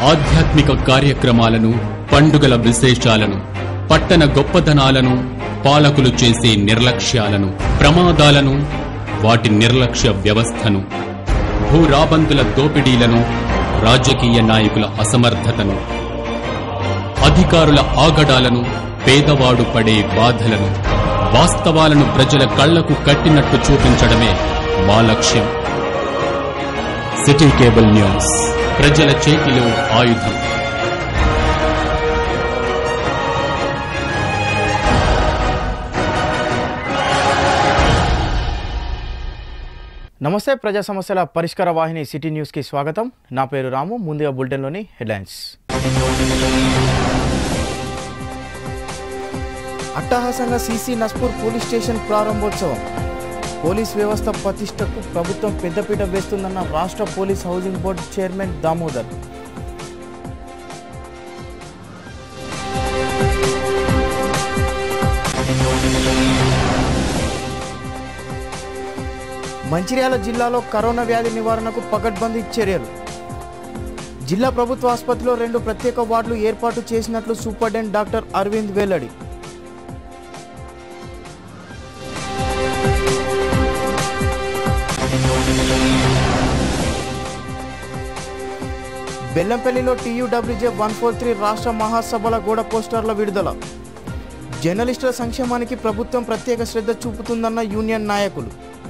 ఆధ్యాత్మిక కార్యక్రమాలను పండుగల విశేషాలను పట్టణ గొప్పదనాలను పాలకులు చేసే నిర్లక్ష్యాలను ప్రమాదాలను వాటి నిర్లక్ష్య వ్యవస్థను భూరాబందుల దోపిడీలను రాజకీయ నాయకుల అసమర్థతను అధికారుల ఆగడాలను పేదవాడు పడే బాధలను వాస్తవాలను ప్రజల కళ్లకు కట్టినట్టు చూపించడమే మా లక్ష్యం సిటీ కేబుల్ న్యూస్ ప్రజల చేతిలో ఆయుధం నమస్తే ప్రజా సమస్యల పరిష్కార వాహిని సిటీ న్యూస్కి స్వాగతం నా పేరు రాము ముందుగా బులెటిన్లోని హెడ్లైన్స్ అట్టహాసంగా సీసీ నస్పూర్ పోలీస్ స్టేషన్ ప్రారంభోత్సవం పోలీస్ వ్యవస్థ ప్రతిష్టకు ప్రభుత్వం పెద్దపీట వేస్తుందన్న రాష్ట్ర police housing board chairman Damodar Mancherial జిల్లాలో కరోనా వ్యాధి నివారణకు పకడ్బందీ చర్యలు జిల్లా ప్రభుత్వ ఆసుపత్రిలో రెండు ప్రత్యేక వార్డులు ఏర్పాటు చేసినట్లు సూపరింటెండెంట్ డాక్టర్ అరవింద్ వెల్లడి బెల్లంపల్లిలో టీయూడబ్ల్యూజే వన్ ఫోర్ త్రీ రాష్ట్ర మహాసభల గోడ పోస్టర్ల విడుదల జర్నలిస్టుల సంక్షేమానికి ప్రభుత్వం ప్రత్యేక శ్రద్ధ చూపుతుందన్న యూనియన్ నాయకులు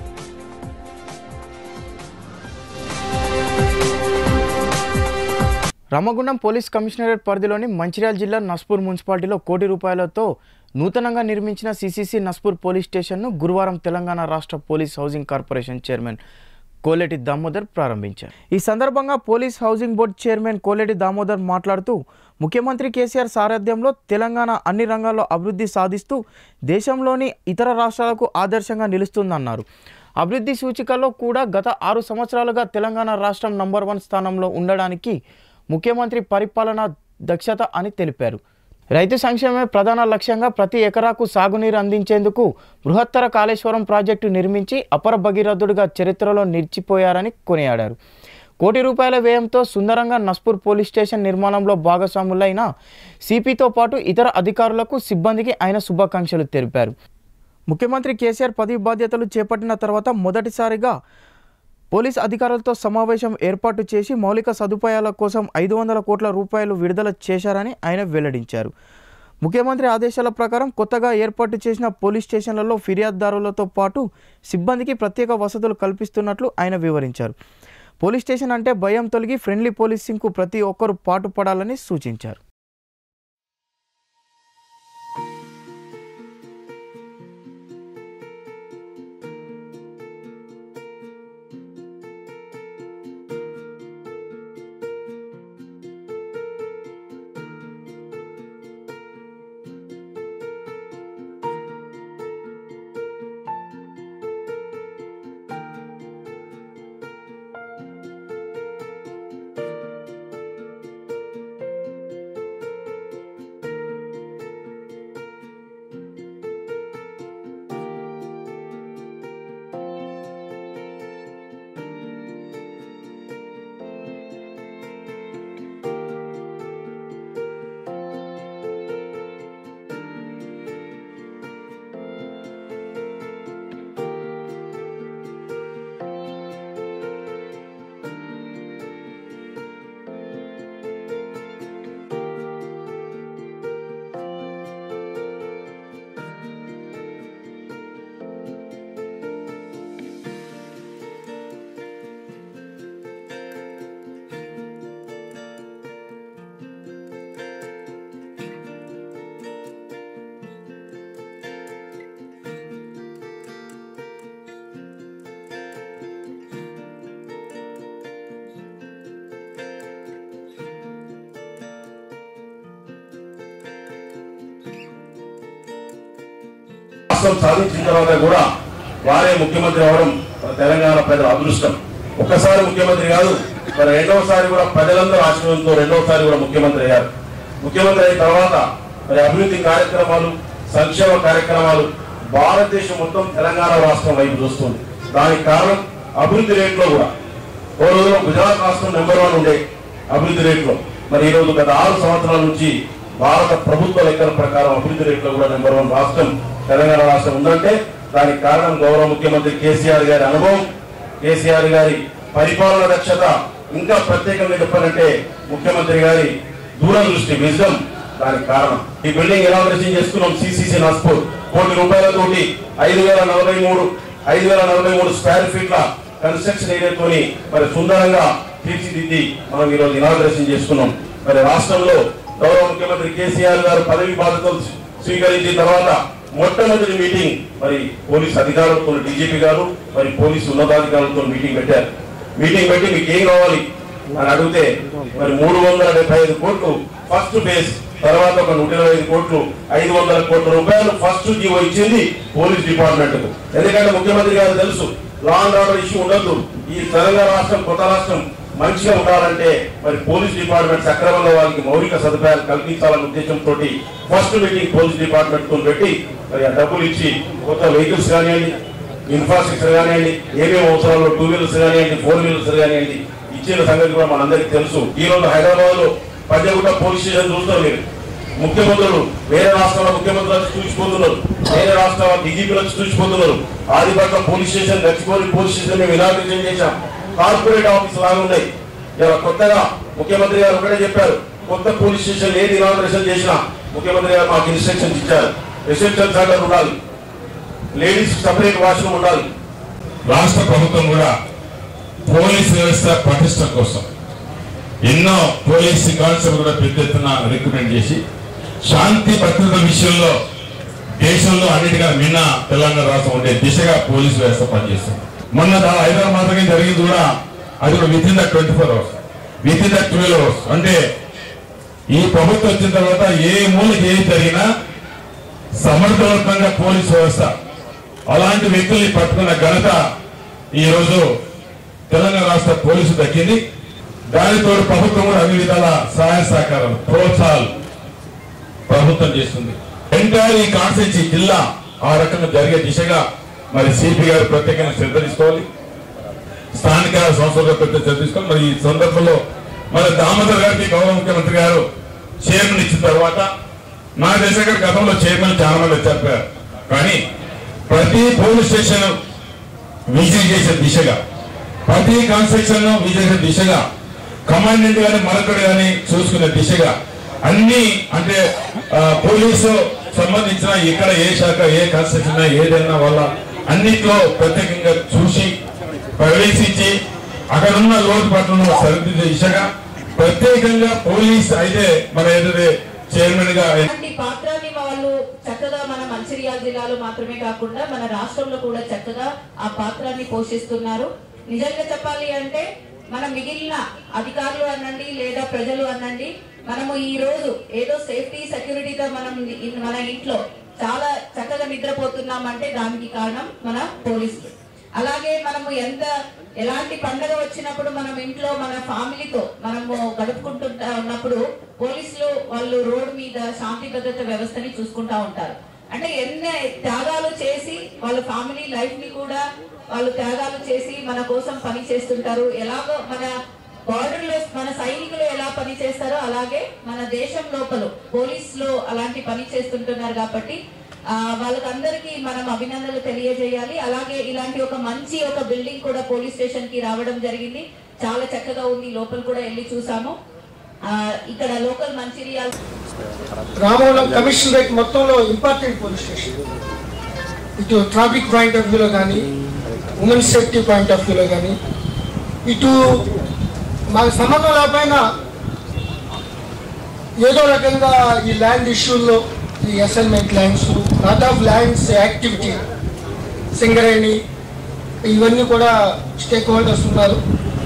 రామగుండం పోలీస్ కమిషనరేట్ పరిధిలోని మంచిర్యాల జిల్లా నస్పూర్ మున్సిపాలిటీలో కోటి రూపాయలతో నూతనంగా నిర్మించిన సిసిసి నస్పూర్ పోలీస్ స్టేషన్ను గురువారం తెలంగాణ రాష్ట్ర police housing corporation chairman Koleti Damodar ప్రారంభించారు ఈ సందర్భంగా police housing board chairman Koleti Damodar మాట్లాడుతూ ముఖ్యమంత్రి కేసీఆర్ సారథ్యంలో తెలంగాణ అన్ని రంగాల్లో అభివృద్ధి సాధిస్తూ దేశంలోని ఇతర రాష్ట్రాలకు ఆదర్శంగా నిలుస్తుందన్నారు అభివృద్ధి సూచికల్లో కూడా గత ఆరు సంవత్సరాలుగా తెలంగాణ రాష్ట్రం నంబర్ వన్ స్థానంలో ఉండడానికి ముఖ్యమంత్రి పరిపాలన దక్షత అని తెలిపారు రైతు సంక్షేమమే ప్రధాన లక్ష్యంగా ప్రతి ఎకరాకు సాగునీరు అందించేందుకు బృహత్తర కాళేశ్వరం ప్రాజెక్టు నిర్మించి అపర భగీరథుడిగా చరిత్రలో నిలిచిపోయారని కొనియాడారు కోటి రూపాయల వ్యయంతో సుందరంగా నస్పూర్ పోలీస్ స్టేషన్ నిర్మాణంలో భాగస్వాములైన సిపితో పాటు ఇతర అధికారులకు సిబ్బందికి ఆయన శుభాకాంక్షలు తెలిపారు ముఖ్యమంత్రి కేసీఆర్ పదవి బాధ్యతలు చేపట్టిన తర్వాత మొదటిసారిగా పోలీస్ అధికారులతో సమావేశం ఏర్పాటు చేసి మౌలిక సదుపాయాల కోసం ఐదు వందల కోట్ల రూపాయలు విడుదల చేశారని ఆయన వెల్లడించారు ముఖ్యమంత్రి ఆదేశాల ప్రకారం కొత్తగా ఏర్పాటు చేసిన పోలీస్ స్టేషన్లలో ఫిర్యాదుదారులతో పాటు సిబ్బందికి ప్రత్యేక వసతులు కల్పిస్తున్నట్లు ఆయన వివరించారు పోలీస్ స్టేషన్ అంటే భయం తొలగి ఫ్రెండ్లీ పోలీసింగ్కు ప్రతి ఒక్కరూ పాటుపడాలని సూచించారు రాష్ట్రం సాధించిన తర్వాత కూడా వారే ముఖ్యమంత్రి అవడం మన తెలంగాణ ప్రజల అదృష్టం ఒక్కసారి ముఖ్యమంత్రి కాదు మరి రెండవసారి కూడా ప్రజలందరూ ఆశీర్వాదంతో రెండవసారి కూడా ముఖ్యమంత్రి అయ్యారు ముఖ్యమంత్రి అయిన తర్వాత మరి అభివృద్ధి కార్యక్రమాలు సంక్షేమ కార్యక్రమాలు భారతదేశం మొత్తం తెలంగాణ రాష్ట్రం వైపు చూస్తుంది దానికి కారణం అభివృద్ధి రేట్లో కూడా ఓ రోజులో గుజరాత్ రాష్ట్రం నెంబర్ వన్ ఉండే అభివృద్ధి రేట్లో మరి ఈరోజు గత ఆరు సంవత్సరాల నుంచి భారత ప్రభుత్వ లెక్కల ప్రకారం అభివృద్ధి రేట్లో కూడా నెంబర్ వన్ రాష్ట్రం తెలంగాణ రాష్ట్రం ఉందంటే దానికి కారణం గౌరవ ముఖ్యమంత్రి కేసీఆర్ గారి అనుభవం కేసీఆర్ గారి పరిపాలన దక్షత ఇంకా ప్రత్యేకంగా చెప్పాలంటే ముఖ్యమంత్రి గారి దూరదృష్టి విజన్ దానికి కారణం ఈ బిల్డింగ్ ఇనాగ్రేషన్ చేసుకున్నాం సిసిసి నాస్పూర్ కోటి రూపాయలతోటి ఐదు వేల నలభై మూడు ఐదు వేల నలభై మూడు స్క్వేర్ ఫీట్ల కన్స్ట్రక్షన్ ఏరియాతోని మరి సుందరంగా తీర్చిదిద్ది మనం ఈరోజు ఇనాగ్రేషన్ చేసుకున్నాం మరి రాష్ట్రంలో గౌరవ ముఖ్యమంత్రి కేసీఆర్ గారు పదవి బాధ్యతలు స్వీకరించిన తర్వాత మొట్టమొదటి మీటింగ్ మరి పోలీస్ అధికారులతో డీజీపీ గారు మరి పోలీసు ఉన్నతాధికారులతో మీటింగ్ పెట్టారు మీటింగ్ పెట్టి మీకు ఏం కావాలి అని అడిగితే మరి మూడు వందల డెబ్బై ఐదు కోట్లు ఫస్ట్ ఫేజ్ తర్వాత ఒక నూట ఇరవై ఐదు కోట్లు ఐదు వందల కోట్ల రూపాయలు ఫస్ట్ జీవో ఇచ్చింది పోలీస్ డిపార్ట్మెంట్ కు ఎందుకంటే ముఖ్యమంత్రి గారు తెలుసు లా అండ్ ఆర్డర్ ఇష్యూ ఉండొద్దు ఈ తెలంగాణ రాష్ట్రం కొత్త రాష్ట్రం మంచిగా ఉండాలంటే మరి పోలీస్ డిపార్ట్మెంట్ సక్రమంగా వాళ్ళకి మౌలిక సదుపాయాలు కల్పించాలనే ఉద్దేశంతో ఫస్ట్ మీటింగ్ పోలీస్ డిపార్ట్మెంట్ తో పెట్టి మరి ఆ డబ్బులు ఇచ్చి కొత్త వెహికల్స్ కానివ్వండి ఇన్ఫ్రాస్ట్రక్చర్ కానివ్వండి ఏమేమి అవసరాలు టూ వీలర్స్ కానివ్వండి ఫోర్ వీలర్స్ కానివ్వండి ఇచ్చిన సంగతి కూడా మనందరికీ తెలుసు ఈ రోజు హైదరాబాద్ లో పంజాగుట్ట పోలీస్ స్టేషన్ చూస్తారు మీరు ముఖ్యమంత్రులు వేరే రాష్ట్రాల ముఖ్యమంత్రులు వచ్చి చూసిపోతున్నారు వేరే రాష్ట్రాల డీజీపీలు వచ్చి చూసిపోతున్నారు Adipatnam police station Gachibowli police station మేము ఇనాగ్రేషన్ చేశాం కార్పొరేట్ ఆఫీస్ లాగా ఉన్నాయి ఇలా కొత్తగా ముఖ్యమంత్రి గారు ఒకటే చెప్పారు కొత్త పోలీస్ స్టేషన్ ఏది ఇనాగ్రేషన్ చేసినా ముఖ్యమంత్రి గారు మాకు ఇన్స్ట్రక్షన్స్ ఇచ్చారు రిసెప్షన్ సెంటర్ ఉండాలి లేడీస్ సపరేట్ వాష్రూమ్ ఉండాలి రాష్ట్ర ప్రభుత్వం కూడా పోలీస్ వ్యవస్థ పటిష్టం కోసం ఎన్నో పోలీస్ కానిస్టేబుల్ కూడా పెద్ద ఎత్తున రిక్రూట్మెంట్ చేసి శాంతి భద్రత విషయంలో దేశంలో అన్నిటిగా మిన్న తెలంగాణ రాష్ట్రం ఉండే దిశగా పోలీస్ వ్యవస్థ పనిచేస్తుంది మొన్న దా- హైదరాబాద్ దగ్గర జరిగింది కూడా అది కూడా within the twenty four hours within the twelve hours అంటే ఈ ప్రభుత్వం వచ్చిన తర్వాత ఏ మూలకి ఏది జరిగినా సమర్థవంతంగా పోలీస్ వ్యవస్థ అలాంటి వ్యక్తుల్ని పట్టుకున్న ఘనత ఈ రోజు తెలంగాణ రాష్ట్ర పోలీసు దక్కింది దానితో ప్రభుత్వం కూడా అన్ని విధాల సహాయ సహకారాలు ప్రోత్సాహాలు ప్రభుత్వం చేస్తుంది ఎంటైర్ ఈ కాన్స్టిట్యూన్సీ జిల్లా ఆ రకంగా జరిగే దిశగా మరి సిపి గారు ప్రత్యేకంగా శ్రద్ధ తీసుకోవాలి స్థానిక సంస్థలుగా పెద్ద శ్రద్ధ తీసుకోవాలి మరి ఈ సందర్భంలో మరి దామోదర్ గారికి గౌరవ ముఖ్యమంత్రి గారు చైర్మన్ ఇచ్చిన తర్వాత నా దేశ గారి గతంలో చైర్మన్ చాలా మంది వచ్చారు కానీ ప్రతి పోలీస్ స్టేషన్ విజిట్ చేసే దిశగా ప్రతి కాన్స్ట్రక్షన్ విజిట్ చేసే దిశగా కమాండెంట్ గాని మరొకడు గాని చూసుకునే దిశగా అన్ని అంటే ఆ, పోలీసు సంబంధించిన ఇక్కడ ఏ శాఖ ఏ కాన్స్ట్రక్షన్ ఏదైనా వాళ్ళ అన్నిట్లో ప్రత్యేకంగా చూసి ప్రవేశించి అక్కడ ఉన్న లోటుపాట్లను సరిదిద్దే దిశగా ప్రత్యేకంగా పోలీస్ అయితే మన ఏదైతే చైర్మన్ గా అలాంటి పాత్రని వాళ్ళు చక్కగా మన మంచిర్యాల జిల్లాలో మాత్రమే కాకుండా మన రాష్ట్రంలో కూడా చక్కగా ఆ పాత్రని పోషిస్తున్నారు నిజంగా చెప్పాలి అంటే మన మిగిలిన అధికారులు అనండి లేదా ప్రజలు అనండి మనము ఈ రోజు ఏదో సేఫ్టీ సెక్యూరిటీగా మనం ఇన్- మన ఇంట్లో చాలా చక్కగా నిద్రపోతున్నామంటే దానికి కారణం మన పోలీసులు అలాగే మనము ఎంత ఎలాంటి పండగ వచ్చినప్పుడు మనం ఇంట్లో మన ఫ్యామిలీతో మనము గడుపుకుంటుంటా ఉన్నప్పుడు పోలీసులు వాళ్ళు రోడ్డు మీద శాంతి భద్రత వ్యవస్థని చూసుకుంటా ఉంటారు అంటే ఎన్ని త్యాగాలు చేసి వాళ్ళ ఫ్యామిలీ లైఫ్ ని కూడా వాళ్ళు త్యాగాలు చేసి మన కోసం పని చేస్తుంటారు ఎలాగో మన బార్డర్ లో మన సైనికులు ఎలా పని చేస్తారో అలాగే మన దేశం లోపల పోలీసులు అలాంటి పని చేస్తుంటున్నారు కాబట్టి ఆ, వాళ్ళకందరికీ మనం అభినందనలు తెలియజేయాలి అలాగే ఇలాంటి ఒక మంచి ఒక బిల్డింగ్ కూడా పోలీస్ స్టేషన్ కి రావడం జరిగింది చాలా చక్కగా ఉంది లోపల కూడా వెళ్ళి చూసాము ఆ, ఇక్కడ లోకల్ మంచిర్యాల రామవరం కమిషనరేట్ మొత్తంలో ఇంపార్టెంట్ పోలీస్ స్టేషన్ ఇటు ట్రాఫిక్ పాయింట్ ఆఫ్ వ్యూలో కానీ ఉమెన్ సేఫ్టీ పాయింట్ ఆఫ్ వ్యూలో కానీ ఇటు మాకు సంబంధం లేకపోయినా ఏదో రకంగా ఈ ల్యాండ్ ఇష్యూల్లో ఈ assignment lands lot of lands activity Singareni ఇవన్నీ కూడా స్టేక్ హోల్డర్స్ ఉన్నారు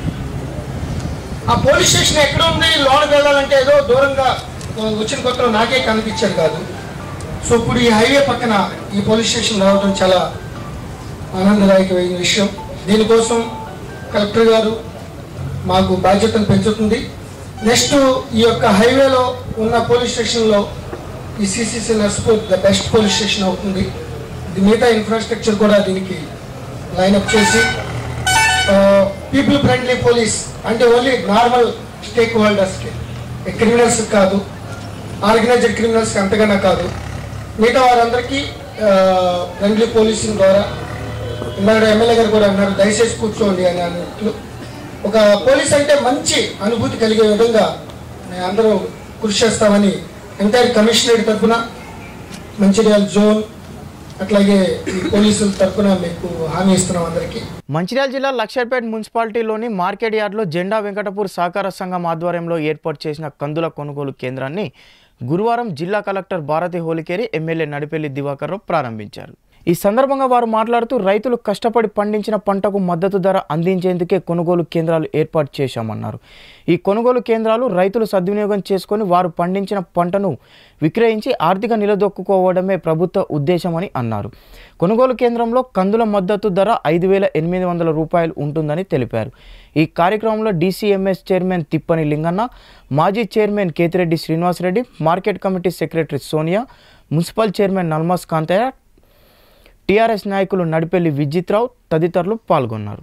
ఆ పోలీస్ స్టేషన్ ఎక్కడ ఉంది లోనకి వెళ్ళాలంటే ఏదో దూరంగా వచ్చిన కొత్తలో నాకే కనిపించేది కాదు సో ఇప్పుడు ఈ హైవే పక్కన ఈ పోలీస్ స్టేషన్ రావడం చాలా ఆనందదాయకమైన విషయం దీనికోసం కలెక్టర్ గారు మాకు బాధ్యతను పెంచుతుంది నెక్స్ట్ ఈ యొక్క హైవేలో ఉన్న పోలీస్ స్టేషన్లో ఈ CCC Narspur the best police station అవుతుంది ఇది మిగతా ఇన్ఫ్రాస్ట్రక్చర్ కూడా దీనికి లైనప్ చేసి పీపుల్ ఫ్రెండ్లీ పోలీస్ అంటే ఓన్లీ నార్మల్ స్టేక్ హోల్డర్స్కి క్రిమినల్స్ కాదు ఆర్గనైజ్డ్ క్రిమినల్స్ అంతకన్నా కాదు మిగతా వారందరికీ ఫ్రెండ్లీ పోలీసింగ్ ద్వారా ఇందాక ఎమ్మెల్యే గారు కూడా అన్నారు దయచేసి కూర్చోండి అని అన్నట్లు ఒక పోలీస్ అంటే మంచి అనుభూతి కలిగే విధంగా మేము అందరూ కృషి చేస్తామని ఎంటైర్ కమిషనరేట్ తరఫున మంచిర్యాల జోన్ అట్లాగే ఈ పోలీసుల తరఫున మీకు హామీ ఇస్తున్నాం అందరికీ మంచిర్యాల జిల్లా లక్షర్పేట మున్సిపాలిటీలోని మార్కెట్ యార్డ్లో జెండా వెంకటపూర్ సహకార సంఘం ఆధ్వర్యంలో ఏర్పాటు చేసిన కందుల కొనుగోలు కేంద్రాన్ని గురువారం జిల్లా కలెక్టర్ భారతి హోలికేరి ఎమ్మెల్యే నడిపెల్లి దివాకర్ రావు ప్రారంభించారు ఈ సందర్భంగా వారు మాట్లాడుతూ రైతులు కష్టపడి పండించిన పంటకు మద్దతు ధర అందించేందుకే కొనుగోలు కేంద్రాలు ఏర్పాటు చేశామన్నారు ఈ కొనుగోలు కేంద్రాలు రైతులు సద్వినియోగం చేసుకొని వారు పండించిన పంటను విక్రయించి ఆర్థిక నిలదొక్కుకోవడమే ప్రభుత్వ ఉద్దేశమని అన్నారు కొనుగోలు కేంద్రంలో కందుల మద్దతు ధర ఐదు వేల ఎనిమిది వందల రూపాయలు ఉంటుందని తెలిపారు ఈ కార్యక్రమంలో డీసీఎంఎస్ చైర్మన్ తిప్పని లింగన్న మాజీ chairman Ketireddy Srinivasa Reddy market committee secretary Sonia municipal chairman Nalmas Kantaiah TRS నాయకులు నడిపెల్లి విజిత్రావు తదితరులు పాల్గొన్నారు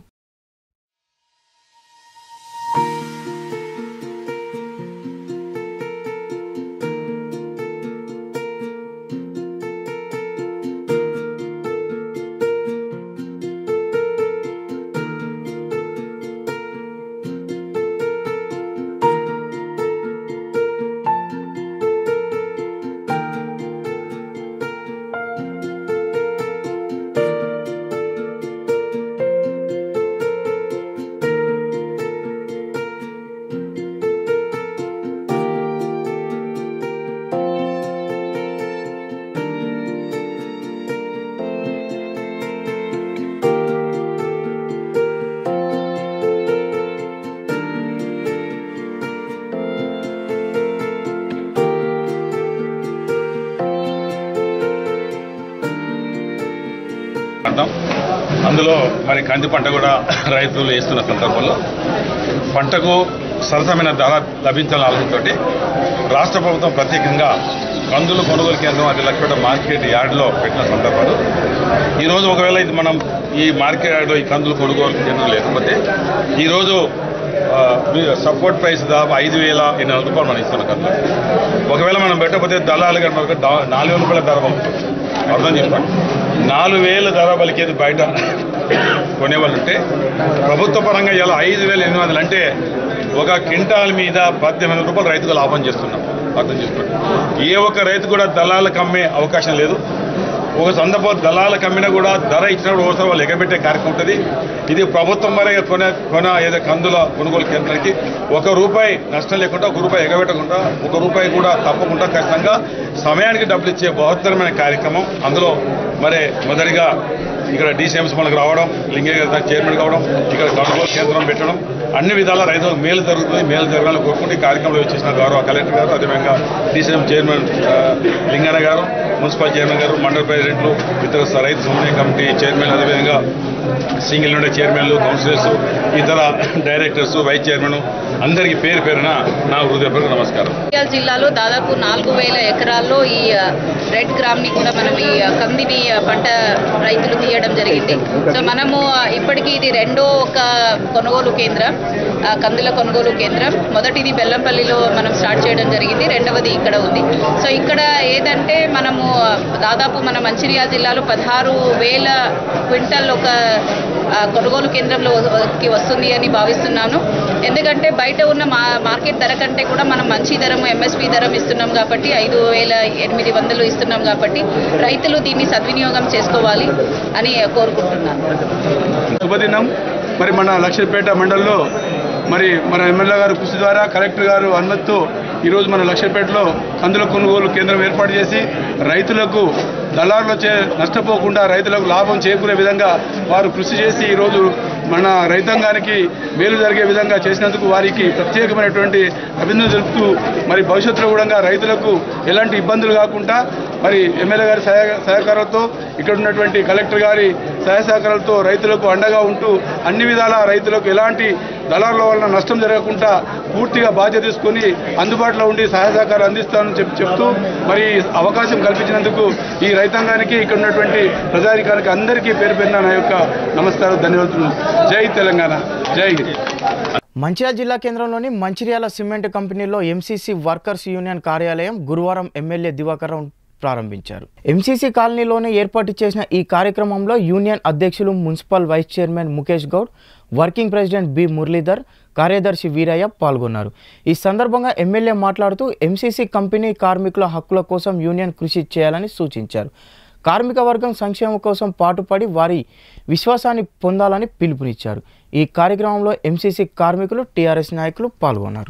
అర్థం అందులో మరి కంది పంట కూడా రైతులు వేస్తున్న సందర్భంలో పంటకు సరసమైన ధర లభించాలని ఆలోచనతోటి రాష్ట్ర ప్రభుత్వం ప్రత్యేకంగా కందులు కొనుగోలు కేంద్రం అది లక్ష్మణ మార్కెట్ యార్డ్లో పెట్టిన సందర్భాలు ఈరోజు ఒకవేళ ఇది మనం ఈ మార్కెట్ యార్డ్లో ఈ కందులు కొనుగోలు కేంద్రం లేకపోతే ఈరోజు ఆ, మీ- సపోర్ట్ ప్రైస్ దాదాపు ఐదు వేల ఎనిమిది వందల రూపాయలు మనం ఇస్తున్నాం కందులు ఒకవేళ మనం పెట్టకపోతే దళాలు కనుక మనకు దా- నాలుగు వేల రూపాయల ధర పలుకుతుంది అర్థం చెప్పండి నాలుగు వేల ధర పలికేది బయట కొనేవాళ్ళు ఉంటే ప్రభుత్వ పరంగా ఇలా ఐదు వేల ఎనిమిది వందలు అంటే ఒక క్వింటాల్ మీద పద్దెనిమిది వందల రూపాయలు రైతుకు లాభం చేస్తున్నాం అర్థం చేసుకోండి ఏ ఒక్క రైతు కూడా దళాలకు అమ్మే అవకాశం లేదు ఒక సందర్భం దళాలకు అమ్మినా కూడా ధర ఇచ్చినప్పుడు ఒకసారి వాళ్ళు ఎగబెట్టే కార్యక్రమం ఉంటుంది ఇది ప్రభుత్వం మరి కొనే కొన ఏదో కందుల కొనుగోలు కేంద్రానికి ఒక రూపాయి నష్టం లేకుండా ఒక రూపాయి ఎగబెట్టకుండా ఒక రూపాయి కూడా తప్పకుండా ఖచ్చితంగా సమయానికి డబ్బులు ఇచ్చే బహుత్తరమైన కార్యక్రమం అందులో మరి మొదటిగా ఇక్కడ డీసీఎంస్ మనకు రావడం లింగయ్య గారు చైర్మన్ కావడం ఇక్కడ కొనుగోలు కేంద్రం పెట్టడం అన్ని విధాల రైతులకు మేలు జరుగుతుంది మేలు జరగాలని కోరుకుంటూ ఈ కార్యక్రమంలో వచ్చేసిన గౌరవ కలెక్టర్ గారు అదేవిధంగా డీసీఎం చైర్మన్ ఆ, లింగన్న గారు మున్సిపల్ చైర్మన్ గారు మండల ప్రెసిడెంట్లు ఇతర స- రైతు సమన్వయ కమిటీ చైర్మన్ అదేవిధంగా సింగిల్ ఉండే చైర్మన్లు కౌన్సిలర్స్ ఇతర డైరెక్టర్స్ వైస్ చైర్మన్ అందరికీ పేరు పేరున నా హృదయపూర్వక నమస్కారం మంచిర్యాల జిల్లాలో దాదాపు నాలుగు వేల ఎకరాల్లో ఈ ఆ, రెడ్ గ్రామ్ ని కూడా మనం ఈ ఆ, కందిని ఆ, పంట రైతులు తీయడం జరిగింది సో మనము ఆ, ఇప్పటికీ ఇది రెండో ఒక కొనుగోలు కేంద్రం ఆ, కందుల కొనుగోలు కేంద్రం మొదటిది బెల్లంపల్లిలో మనం స్టార్ట్ చేయడం జరిగింది రెండవది ఇక్కడ ఉంది సో ఇక్కడ ఏదంటే మనము ఆ, దాదాపు మన మంచిర్యాల జిల్లాలో పదహారు వేల క్వింటల్ ఒక ఆ, కొనుగోలు కేంద్రంలో కి వస్తుంది అని భావిస్తున్నాను ఎందుకంటే బయట ఉన్న మా మార్కెట్ ధర కంటే కూడా మనం మంచి ధరం ఎంఎస్పి ధరం ఇస్తున్నాం కాబట్టి ఐదు వేల ఎనిమిది వందలు ఇస్తున్నాం కాబట్టి రైతులు దీన్ని సద్వినియోగం చేసుకోవాలి అని కోరుకుంటున్నాను శుభదినం మరి మన లక్ష్మీపేట మండలంలో మరి మన ఎమ్మెల్యే గారు కృషి ద్వారా కలెక్టర్ గారు అనుమతితో ఈరోజు మన లక్ష్మీపేటలో కందుల కొనుగోలు కేంద్రం ఏర్పాటు చేసి రైతులకు దళారులు వచ్చే నష్టపోకుండా రైతులకు లాభం చేకూరే విధంగా వారు కృషి చేసి ఈరోజు మన రైతాంగానికి మేలు జరిగే విధంగా చేసినందుకు వారికి ప్రత్యేకమైనటువంటి అభినందనలు తెలుపుతూ మరి భవిష్యత్తులో కూడా రైతులకు ఎలాంటి ఇబ్బందులు కాకుండా మరి ఎమ్మెల్యే గారి సహాయ సహకారంతో ఇక్కడ ఉన్నటువంటి కలెక్టర్ గారి సహాయ సహకారాలతో రైతులకు అండగా ఉంటూ అన్ని విధాల రైతులకు ఎలాంటి దళారుల వలన నష్టం జరగకుండా పూర్తిగా బాధ్యత తీసుకొని అందుబాటులో ఉండి సహాయ సహకారాలు అందిస్తానని చెప్పి చెప్తూ మరి అవకాశం కల్పించినందుకు ఈ రైతాంగానికి ఇక్కడ ఉన్నటువంటి ప్రజాధికారికి అందరికీ పేరు పేరున నా యొక్క నమస్కారం ధన్యవాదాలు జై తెలంగాణ జై హింద్ మంచిర్యాల జిల్లా కేంద్రంలోని మంచిర్యాల సిమెంట్ కంపెనీలో ఎంసీసీ వర్కర్స్ యూనియన్ కార్యాలయం గురువారం ఎమ్మెల్యే దివాకర్ రావు ప్రారంభించారు ఎంసీసీ కాలనీలోనే ఏర్పాటు చేసిన ఈ కార్యక్రమంలో యూనియన్ అధ్యక్షులు municipal vice chairman Mukesh Goud working president B Muralidhar కార్యదర్శి వీరయ్య పాల్గొన్నారు ఈ సందర్భంగా ఎమ్మెల్యే మాట్లాడుతూ ఎంసీసీ కంపెనీ కార్మికుల హక్కుల కోసం యూనియన్ కృషి చేయాలని సూచించారు కార్మిక వర్గం సంక్షేమం కోసం పాటుపడి వారి విశ్వాసాన్ని పొందాలని పిలుపునిచ్చారు ఈ కార్యక్రమంలో ఎంసీసీ కార్మికులు టీఆర్ఎస్ నాయకులు పాల్గొన్నారు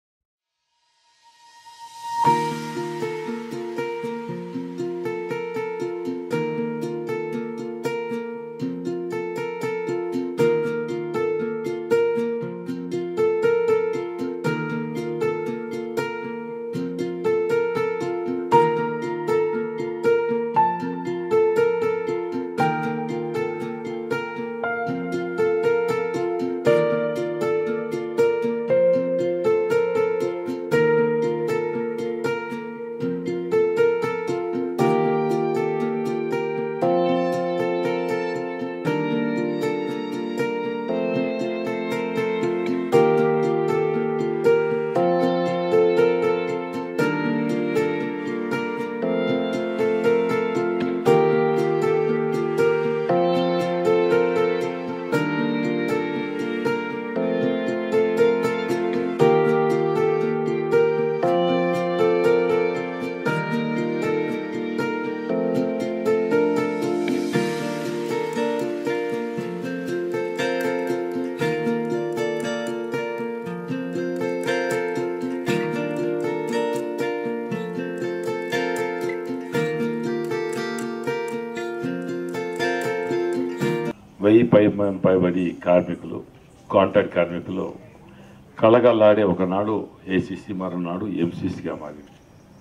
వెయ్యి పై పైబడి కార్మికులు కాంట్రాక్ట్ కార్మికులు కలగల్లాడే ఒకనాడు ఏసీసీ మరునాడు ఎంసీసీగా మారింది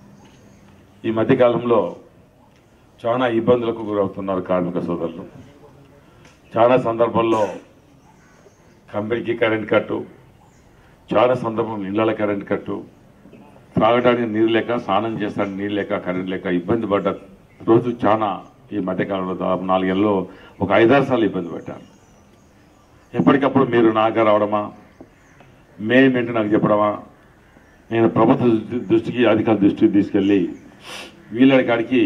ఈ మధ్యకాలంలో చాలా ఇబ్బందులకు గురవుతున్నారు కార్మిక సోదరులు చాలా సందర్భాల్లో కంపెనీకి కరెంట్ కట్టు చాలా సందర్భంలో ఇళ్ళ కరెంట్ కట్టు త్రాగడానికి నీరు లేక స్నానం చేస్తానికి నీరు లేక కరెంట్ లేక ఇబ్బంది పడ్డ రోజు చాలా ఈ మధ్యకాలంలో దాదాపు నాలుగేళ్ళలో ఒక ఐదారు సార్లు ఇబ్బంది పడ్డాను ఎప్పటికప్పుడు మీరు నాగా రావడమా మేమేంటి నాకు చెప్పడమా నేను ప్రభుత్వ దృష్టి- దృష్టికి అధికారుల దృష్టికి తీసుకెళ్ళి వీళ్ళ కాడికి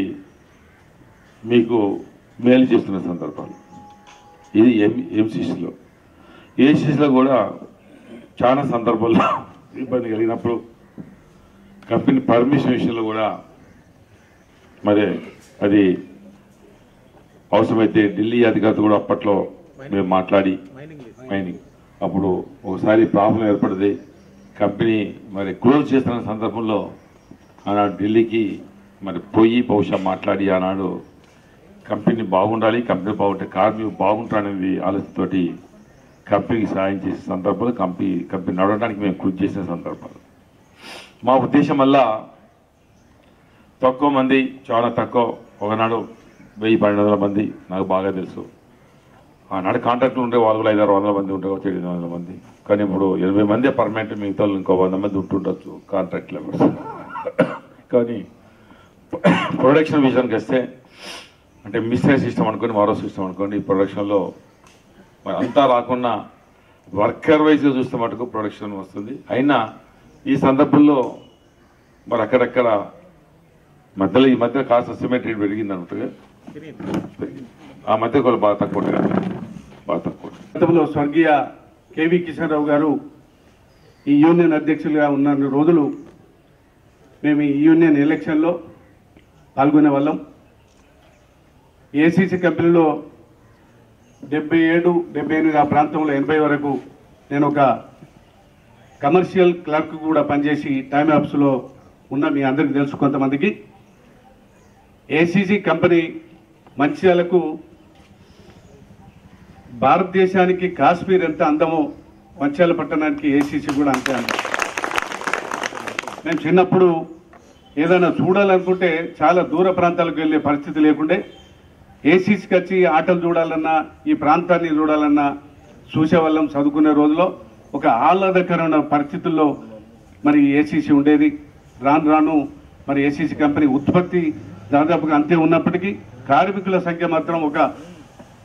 మీకు మేలు చేస్తున్న సందర్భాలు ఇది ఎం ఎంసీసీలో ఏసీసీలో కూడా చాలా సందర్భాల్లో ఇబ్బంది కలిగినప్పుడు కంపెనీ పర్మిషన్ విషయంలో కూడా మరి అది అవసరమైతే ఢిల్లీ అధికారులతో కూడా అప్పట్లో మేము మాట్లాడి మైనింగ్ అప్పుడు ఒకసారి ప్రాబ్లం ఏర్పడింది కంపెనీ మరి క్లోజ్ చేస్తున్న సందర్భంలో ఆనాడు ఢిల్లీకి మరి పోయి బహుశా మాట్లాడి ఆనాడు కంపెనీ బాగుండాలి కంపెనీ బాగుంటే కార్మికులు బాగుంటారనేది ఆలోచనతోటి కంపెనీకి సాయం చేసే సందర్భాలు కంపెనీ కంపెనీ నడవడానికి మేము కృషి చేసిన సందర్భాలు మా ఉద్దేశం వల్ల తక్కువ మంది చాలా తక్కువ ఒకనాడు వెయ్యి పన్నెండు వందల మంది నాకు బాగా తెలుసు ఆనాడు కాంట్రాక్ట్లు ఉండే వాళ్ళు కూడా ఐదారు వందల మంది ఉంటే వచ్చి ఎనిమిది వందల మంది కానీ ఇప్పుడు ఎనభై మంది పర్మనెంట్ మిగతా వాళ్ళు ఇంకో వంద మంది ఉంటుండొచ్చు కాంట్రాక్ట్ లెవెల్స్ కానీ ప్రొడక్షన్ విషయానికి వస్తే అంటే మిస్టర్ సిస్టమ్ అనుకోని మరో సిస్టమ్ అనుకోండి ఈ ప్రొడక్షన్లో మరి అంతా రాకుండా వర్కర్ వైజ్గా చూస్తే మటుకు ప్రొడక్షన్ వస్తుంది అయినా ఈ సందర్భంలో మరి అక్కడక్కడ మధ్యలో ఈ మధ్య కాస్త సిమెంట్ రేట్ పెరిగింది అన్నట్టుగా పెరిగింది ఆ మధ్య కూడా బాగా తక్కువ ఉంటుంది కదా. బాగా తక్కువ ఉంటుంది. గతంలో స్వర్గీయ కేవీ కిషన్ రావు గారు ఈ యూనియన్ అధ్యక్షులుగా ఉన్న రోజులు మేము ఈ యూనియన్ ఎలక్షన్లో పాల్గొనే వాళ్ళం ఏసీసీ కంపెనీలో డెబ్బై ఏడు డెబ్బై ఎనిమిది ఆ ప్రాంతంలో ఎనభై వరకు నేను ఒక కమర్షియల్ క్లర్క్ కూడా పనిచేసి టైమ్ యాప్స్లో ఉన్న మీ అందరికీ తెలుసు కొంతమందికి ఏసీసీ కంపెనీ మంచిర్యాలకు భారతదేశానికి కాశ్మీర్ ఎంత అందమో మంచాల పట్టణానికి ఏసీసీ కూడా అంతే అందం మేము చిన్నప్పుడు ఏదైనా చూడాలనుకుంటే చాలా దూర ప్రాంతాలకు వెళ్ళే పరిస్థితి లేకుండే ఏసీసీకి వచ్చి ఆటలు చూడాలన్నా ఈ ప్రాంతాన్ని చూడాలన్నా చూసేవాళ్ళం చదువుకునే రోజులో ఒక ఆహ్లాదకరమైన పరిస్థితుల్లో మరి ఏసీసీ ఉండేది రాను రాను మరి ఏసీసీ కంపెనీ ఉత్పత్తి దాదాపుగా అంతే ఉన్నప్పటికీ కార్మికుల సంఖ్య మాత్రం ఒక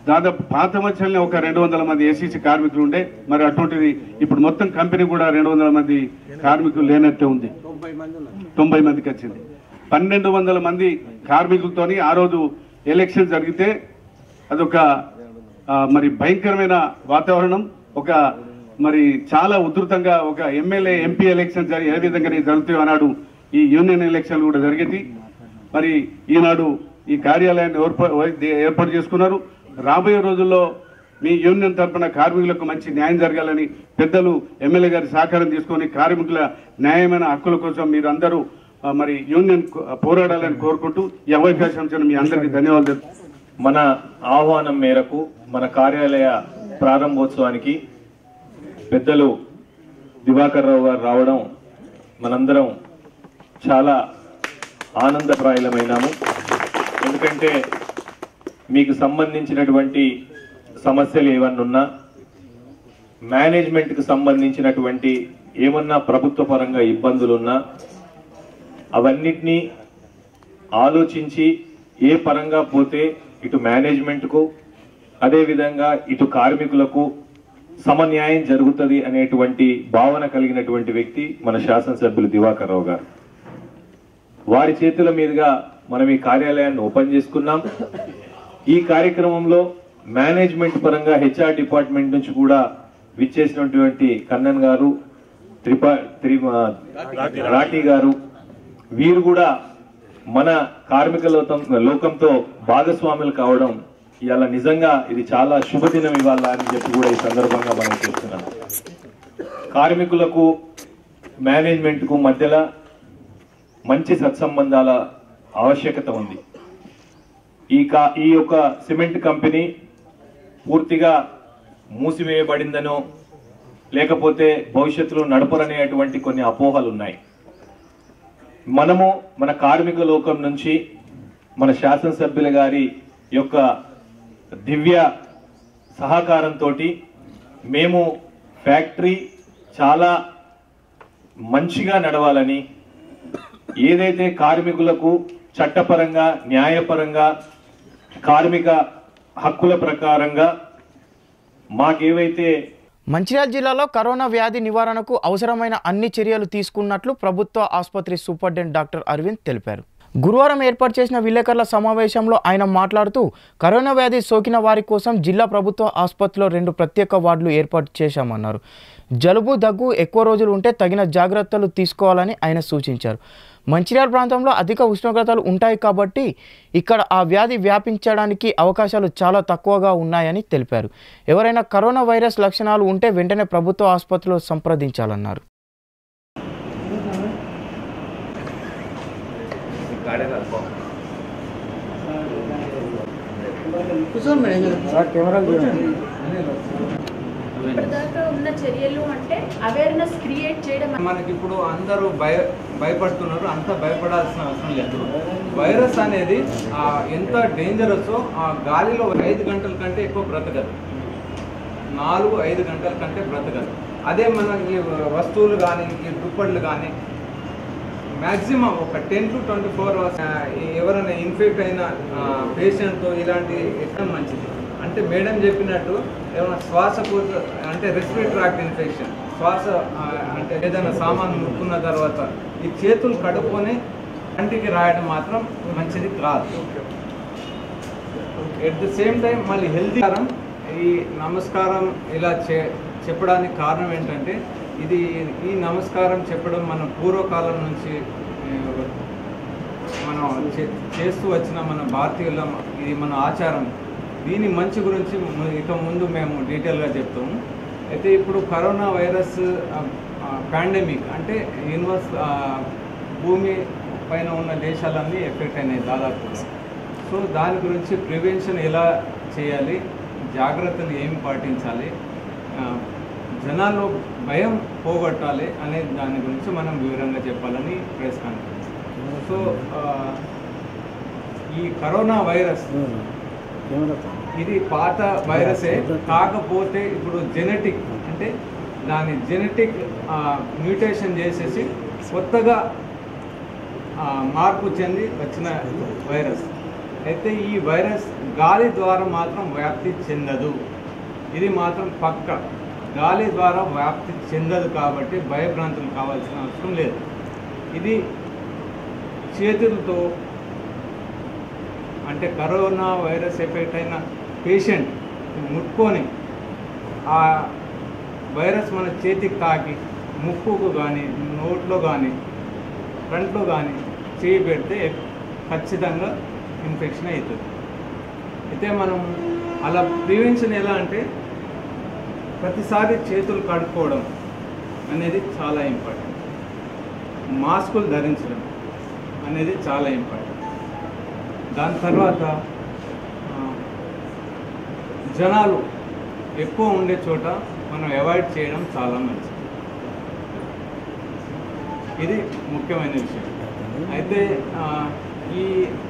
దాదాపు పాత మధ్యలోనే ఒక రెండు వందల మంది ఏసీసీ కార్మికులు ఉండే మరి అటువంటిది ఇప్పుడు మొత్తం కంపెనీ కూడా రెండు వందల మంది కార్మికులు లేనట్టే ఉంది తొంభై మందికి వచ్చింది పన్నెండు వందల మంది కార్మికులతోని ఆ రోజు ఎలక్షన్ జరిగితే అదొక ఆ, మరి భయంకరమైన వాతావరణం ఒక మరి చాలా ఉధృతంగా ఒక ఎమ్మెల్యే ఎంపీ ఎలక్షన్ జరి- ఏ విధంగా జరుగుతాయో అన్నాడు ఈ యూనియన్ ఎలక్షన్లు కూడా జరిగేది మరి ఈనాడు ఈ కార్యాలయాన్ని ఏర్ప- ఏర్పాటు చేసుకున్నారు రాబోయే రోజుల్లో మీ యూనియన్ తరపున కార్మికులకు మంచి న్యాయం జరగాలని పెద్దలు ఎమ్మెల్యే గారి సహకారం తీసుకొని కార్మికుల న్యాయమైన హక్కుల కోసం మీరు అందరూ ఆ, మరి యూనియన్ కు- పోరాడాలని కోరుకుంటూ ఈ అవకాశం ఇచ్చిన మీ అందరికీ ధన్యవాదాలు మన ఆహ్వానం మేరకు మన కార్యాలయ ప్రారంభోత్సవానికి పెద్దలు దివాకర్ రావు గారు రావడం మనందరం చాలా ఆనందప్రాయులమైనాము ఎందుకంటే మీకు సంబంధించినటువంటి సమస్యలు ఏమన్నా ఉన్నా మేనేజ్మెంట్కి సంబంధించినటువంటి ఏమన్నా ప్రభుత్వ పరంగా ఇబ్బందులున్నా అవన్నిటినీ ఆలోచించి ఏ పరంగా పోతే ఇటు మేనేజ్మెంట్కు అదేవిధంగా ఇటు కార్మికులకు సమన్యాయం జరుగుతుంది అనేటువంటి భావన కలిగినటువంటి వ్యక్తి మన శాసనసభ్యులు దివాకర్ రావు గారు వారి చేతుల మీదుగా మనం ఈ కార్యాలయాన్ని ఓపెన్ చేసుకున్నాం ఈ కార్యక్రమంలో మేనేజ్మెంట్ పరంగా హెచ్ఆర్ డిపార్ట్మెంట్ నుంచి కూడా విచ్చేసినటువంటి కన్నన్ గారు త్రిపా త్రి రాఠీ గారు వీరు కూడా మన కార్మిక లోకం లోకంతో భాగస్వాములు కావడం ఇవాళ నిజంగా ఇది చాలా శుభదినం ఇవాళ అని చెప్పి కూడా ఈ సందర్భంగా మనం చూస్తున్నాం కార్మికులకు మేనేజ్మెంట్కు మధ్యలో మంచి సత్సంబంధాల ఆవశ్యకత ఉంది ఈ కా ఈ యొక్క సిమెంట్ కంపెనీ పూర్తిగా మూసివేయబడిందనో లేకపోతే భవిష్యత్తులో నడపరనేటువంటి కొన్ని అపోహలు ఉన్నాయి మనము మన కార్మిక లోకం నుంచి మన శాసనసభ్యుల గారి యొక్క దివ్య సహకారంతో మేము ఫ్యాక్టరీ చాలా మంచిగా నడవాలని ఏదైతే కార్మికులకు చట్టపరంగా న్యాయపరంగా కార్మిక హక్కుల ప్రకారంగా మాకేవైతే మంచిర్యాల జిల్లాలో కరోనా వ్యాధి నివారణకు అవసరమైన అన్ని చర్యలు తీసుకున్నట్లు ప్రభుత్వ ఆసుపత్రి సూపరింటెండెంట్ డాక్టర్ అరవింద్ తెలిపారు గురువారం ఏర్పాటు చేసిన విలేకరుల సమావేశంలో ఆయన మాట్లాడుతూ కరోనా వ్యాధి సోకిన వారి కోసం జిల్లా ప్రభుత్వ ఆసుపత్రిలో రెండు ప్రత్యేక వార్డులు ఏర్పాటు చేశామన్నారు జలుబు దగ్గు ఎక్కువ రోజులు ఉంటే తగిన జాగ్రత్తలు తీసుకోవాలని ఆయన సూచించారు మంచిర్యాల ప్రాంతంలో అధిక ఉష్ణోగ్రతలు ఉంటాయి కాబట్టి ఇక్కడ ఆ వ్యాధి వ్యాపించడానికి అవకాశాలు చాలా తక్కువగా ఉన్నాయని తెలిపారు ఎవరైనా కరోనా వైరస్ లక్షణాలు ఉంటే వెంటనే ప్రభుత్వ ఆసుపత్రిలో సంప్రదించాలన్నారు ఇప్పటిదాకా ఉన్న చర్యలు అంటే అవేర్నెస్ క్రియేట్ చేయడం మనకి ఇప్పుడు అందరూ భయ భయపడుతున్నారు అంత భయపడాల్సిన అవసరం లేదు వైరస్ అనేది ఆ, ఎంత డేంజరస్ ఆ గాలిలో ఐదు గంటల కంటే ఎక్కువ బ్రతకదు నాలుగు ఐదు గంటల కంటే బ్రతకదు అదే మన ఈ వస్తువులు కానీ ఈ దుప్పట్లు కానీ మ్యాక్సిమం ఒక ten to twenty four hours ఎవరైనా ఇన్ఫెక్ట్ అయిన పేషెంట్తో ఇలాంటి ఎక్కడ మంచిది అంటే మేడం చెప్పినట్టు ఏమైనా శ్వాసకోశ అంటే రెస్పిరేటరీ ట్రాక్ట్ ఇన్ఫెక్షన్ శ్వాస ఆ, అంటే ఏదైనా సామాన్ ముట్టుకున్న తర్వాత ఈ చేతులు కడుక్కొని కంటికి రాయడం మాత్రం మంచిది కాదు ఎట్ ద సేమ్ టైం మళ్ళీ హెల్తీ ఈ నమస్కారం ఇలా చే చెప్పడానికి కారణం ఏంటంటే ఇది ఈ నమస్కారం చెప్పడం మన పూర్వకాలం నుంచి ఆ, మనం చే- చేస్తూ వచ్చిన మన భారతీయుల ఇది మన ఆచారం దీని మంచి గురించి ము- ఇక ముందు మేము డీటెయిల్గా చెప్తాము అయితే ఇప్పుడు కరోనా వైరస్ పాండమిక్ అంటే యూనివర్స్ ఆ, భూమి పైన ఉన్న దేశాలన్నీ ఎఫెక్ట్ అయినాయి దాదాపు సో దాని గురించి ప్రివెన్షన్ ఎలా చేయాలి జాగ్రత్తలు ఏం పాటించాలి ఆ, జనాల్లో భయం పోగొట్టాలి అనే దాని గురించి మనం వివరంగా చెప్పాలని ప్రెస్ కాన్ఫరెన్స్ సో ఆ, ఈ కరోనా వైరస్ ఇది పాత వైరసే కాకపోతే ఇప్పుడు జెనెటిక్ అంటే దాని జెనెటిక్ మ్యూటేషన్ చేసేసి కొత్తగా ఆ, మార్పు చెంది వచ్చిన వైరస్ అయితే ఈ వైరస్ గాలి ద్వారా మాత్రం వ్యాప్తి చెందదు ఇది మాత్రం పక్క గాలి ద్వారా వ్యాప్తి చెందదు కాబట్టి భయభ్రాంతులు కావాల్సిన అవసరం లేదు ఇది చేతులతో అంటే కరోనా వైరస్ ఎఫెక్ట్ అయిన పేషెంట్ ముట్టుకొని ఆ వైరస్ మన చేతికి తాకి ముక్కుకు కానీ నోట్లో కానీ ఫ్రంట్లో కానీ చేయి పెడితే ఖచ్చితంగా ఇన్ఫెక్షన్ అవుతుంది అయితే మనం అలా ప్రివెన్షన్ ఎలా అంటే ప్రతిసారి చేతులు కడుక్కోవడం అనేది చాలా ఇంపార్టెంట్ మాస్కులు ధరించడం అనేది చాలా ఇంపార్టెంట్ దాని తర్వాత ఆ, జనాలు ఎక్కువ ఉండే చోట మనం అవాయిడ్ చేయడం చాలా మంచిది ఇది ముఖ్యమైన విషయం అయితే ఆ, ఈ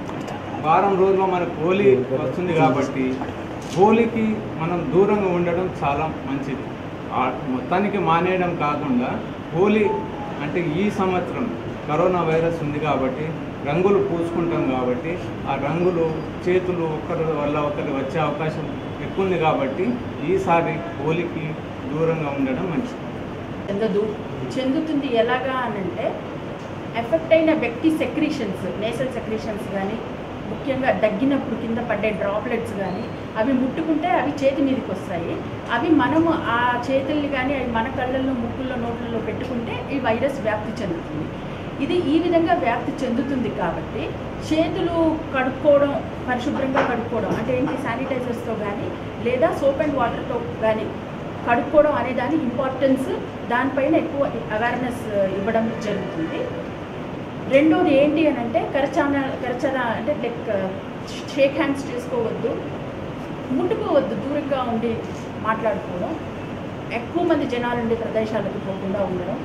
వారం రోజుల్లో మనకు హోలీ వస్తుంది కాబట్టి హోలీకి మనం దూరంగా ఉండడం చాలా మంచిది ఆ మొత్తానికి మానేయడం కాకుండా హోలీ అంటే ఈ సంవత్సరం కరోనా వైరస్ ఉంది కాబట్టి రంగులు పూసుకుంటాం కాబట్టి ఆ రంగులు చేతులు ఒకరి వల్ల ఒకరి వచ్చే అవకాశం ఎక్కువ ఉంది కాబట్టి ఈసారి హోలీకి దూరంగా ఉండడం మంచిది చెందదు చెందుతుంది ఎలాగా అనంటే ఎఫెక్ట్ అయిన వ్యక్తి సెక్రీషన్స్ నేసల్ సెక్రీషన్స్ కానీ ముఖ్యంగా దగ్గినప్పుడు కింద పడ్డే డ్రాప్లెట్స్ కానీ అవి ముట్టుకుంటే అవి చేతి మీదకి వస్తాయి అవి మనము ఆ చేతుల్ని కానీ అవి మన కళ్ళల్లో ముక్కుల్లో నోట్లలో పెట్టుకుంటే ఈ వైరస్ వ్యాప్తి చెందుతుంది ఇది ఈ విధంగా వ్యాప్తి చెందుతుంది కాబట్టి చేతులు కడుక్కోవడం పరిశుభ్రంగా కడుక్కోవడం అంటే ఏంటి శానిటైజర్స్తో కానీ లేదా సోప్ అండ్ వాటర్తో కానీ కడుక్కోవడం అనే దాని ఇంపార్టెన్స్ దానిపైన ఎక్కువ అవేర్నెస్ ఇవ్వడం జరుగుతుంది రెండోది ఏంటి అని అంటే కరచాన కరచన అంటే లైక్ షేక్ హ్యాండ్స్ చేసుకోవద్దు ముట్టుకోవద్దు దూరంగా ఉండి మాట్లాడుకోవడం ఎక్కువ మంది జనాలు ఉండే ప్రదేశాలకు పోకుండా ఉండడం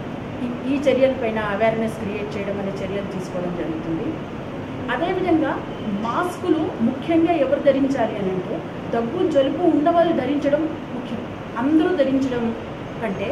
ఈ- ఈ చర్యలపైన అవేర్నెస్ క్రియేట్ చేయడం అనే చర్యలు తీసుకోవడం జరుగుతుంది అదేవిధంగా మాస్కులు ముఖ్యంగా ఎవరు ధరించాలి అని అంటే దగ్గు జలుబు ఉన్నవాళ్ళు ధరించడం ముఖ్యం అందరూ ధరించడం కంటే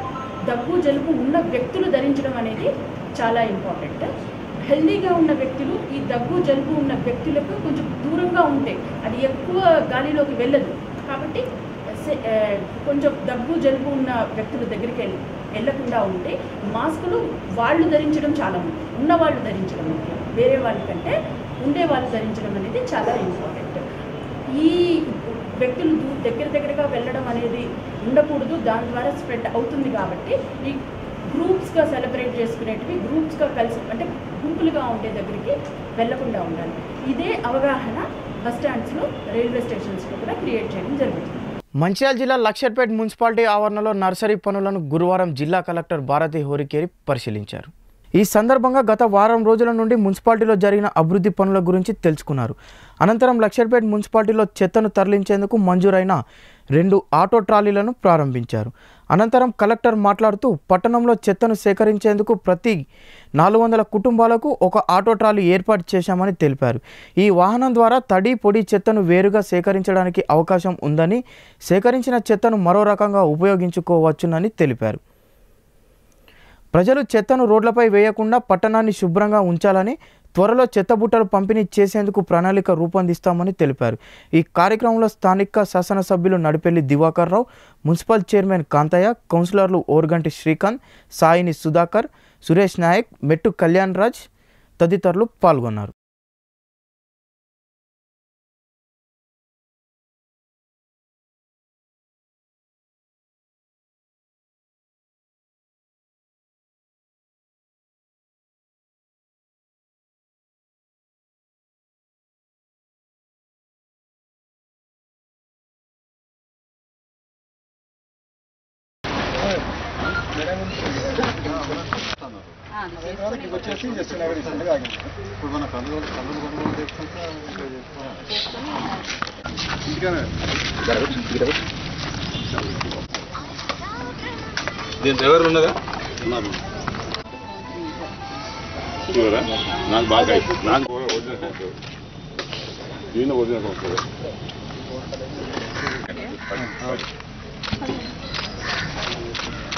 దగ్గు జలుబు ఉన్న వ్యక్తులు ధరించడం అనేది చాలా ఇంపార్టెంట్ హెల్దీగా ఉన్న వ్యక్తులు ఈ దగ్గు జలుబు ఉన్న వ్యక్తులకు కొంచెం దూరంగా ఉంటే అది ఎక్కువ గాలిలోకి వెళ్ళదు కాబట్టి సే- ఆ, కొంచెం దగ్గు జలుబు ఉన్న వ్యక్తుల దగ్గరికి వెళ్ళి వెళ్ళకుండా ఉంటే మాస్కులు వాళ్ళు ధరించడం చాలా ముఖ్యం ఉన్న వాళ్ళు ధరించడం ముఖ్యం వేరే వాళ్ళకంటే ఉండే వాళ్ళు ధరించడం అనేది చాలా ఇంపార్టెంట్ ఈ వ్యక్తులు దూ- దగ్గర దగ్గరగా వెళ్ళడం అనేది ఉండకూడదు దాని ద్వారా స్ప్రెడ్ అవుతుంది కాబట్టి ఈ గ్రూప్స్గా సెలబ్రేట్ చేసుకునేటివి గ్రూప్స్గా కలిసి అంటే గుంపులుగా ఉండే దగ్గరికి వెళ్ళకుండా ఉండాలి ఇదే అవగాహన బస్ స్టాండ్స్లో రైల్వే స్టేషన్స్లో కూడా క్రియేట్ చేయడం జరుగుతుంది మంచిర్యాల జిల్లా లక్షర్పేట్ మున్సిపాలిటీ ఆవరణలో నర్సరీ పనులను గురువారం జిల్లా కలెక్టర్ భారతి హోరికేరి పరిశీలించారు ఈ సందర్భంగా గత వారం రోజుల నుండి మున్సిపాలిటీలో జరిగిన అభివృద్ధి పనుల గురించి తెలుసుకున్నారు అనంతరం లక్షర్పేట్ మున్సిపాలిటీలో చెత్తను తరలించేందుకు మంజూరైన రెండు ఆటో ట్రాలీలను ప్రారంభించారు అనంతరం కలెక్టర్ మాట్లాడుతూ పట్టణంలో చెత్తను సేకరించేందుకు ప్రతి నాలుగు వందల కుటుంబాలకు ఒక ఆటో ట్రాలీ ఏర్పాటు చేశామని తెలిపారు ఈ వాహనం ద్వారా తడి పొడి చెత్తను వేరుగా సేకరించడానికి అవకాశం ఉందని సేకరించిన చెత్తను మరో రకంగా ఉపయోగించుకోవచ్చునని తెలిపారు ప్రజలు చెత్తను రోడ్లపై వేయకుండా పట్టణాన్ని శుభ్రంగా ఉంచాలని త్వరలో చెత్త బుట్టలు పంపిణీ చేసేందుకు ప్రణాళిక రూపొందిస్తామని తెలిపారు ఈ కార్యక్రమంలో స్థానిక శాసనసభ్యులు నడిపెల్లి దివాకర్ రావు మున్సిపల్ చైర్మన్ కాంతయ్య కౌన్సిలర్లు ఓర్గంటి శ్రీకాంత్ సాయిని సుధాకర్ సురేష్ నాయక్ మెట్టు కళ్యాణ్ రాజ్ తదితరులు పాల్గొన్నారు దీని డ్రైవర్ ఉన్నదా చూడరా నాకు బాగా అయిపోయింది. నాకు ఒరిజినల్ సంవత్సరం ఈయన ఒరిజినల్ సంవత్సరం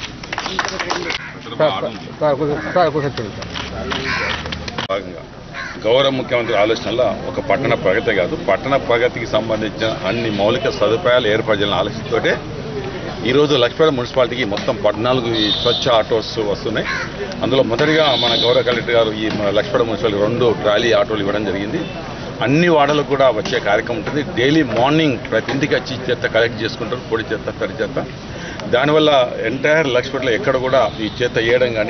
భాగంగా గౌరవ ముఖ్యమంత్రి ఆలోచనలో ఒక పట్టణ ప్రగతి కాదు పట్టణ ప్రగతికి సంబంధించిన అన్ని మౌలిక సదుపాయాలు ఏర్పాటు చేయాలని ఆలోచనతోటే ఈరోజు లక్ష్మీపురం మున్సిపాలిటీకి మొత్తం పద్నాలుగు ఈ స్వచ్ఛ ఆటోస్ వస్తున్నాయి అందులో మొదటిగా మన గౌరవ కలెక్టర్ గారు ఈ మన లక్ష్మీపురం మున్సిపాలిటీ రెండు ట్రాలీ ఆటోలు ఇవ్వడం జరిగింది అన్ని వాడలకు కూడా వచ్చే కార్యక్రమం ఉంటుంది డైలీ మార్నింగ్ ప్రతి ఇంటికి వచ్చి చెత్త కలెక్ట్ చేసుకుంటారు పొడి చెత్త తడి చెత్త దానివల్ల ఎంటైర్ లక్ష్మీపేటలో ఎక్కడ కూడా ఈ చేత వేయడం కానీ